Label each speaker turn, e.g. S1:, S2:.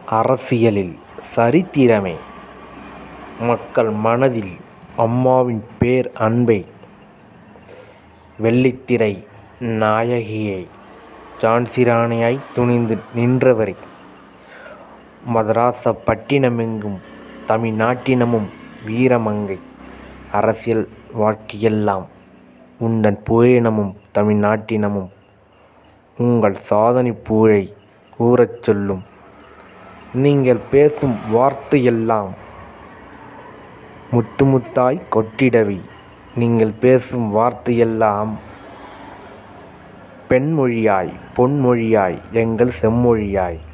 S1: அரசியலில் சரித்திரமே மக்கள் மனதில் அம்மாவின் பேர் அன்பை வெள்ளித்திரை நாயகியை ஜான்சிராணியாய் துணிந்து நின்றவரை மதராசப்பட்டினமெங்கும் தமிழ்நாட்டினமும் வீரமங்கை அரசியல் வாழ்க்கையெல்லாம் உந்தன் புகழினமும் தமிழ்நாட்டினமும் உங்கள் சாதனைப் புகழை கூறச் சொல்லும் நீங்கள் பேசும் வார்த்தையெல்லாம் முத்து முத்தாய் கொட்டிடவே நீங்கள் பேசும் வார்த்தையெல்லாம் பெண்மொழியாய் பொன்மொழியாய் எங்கள் செம்மொழியாய்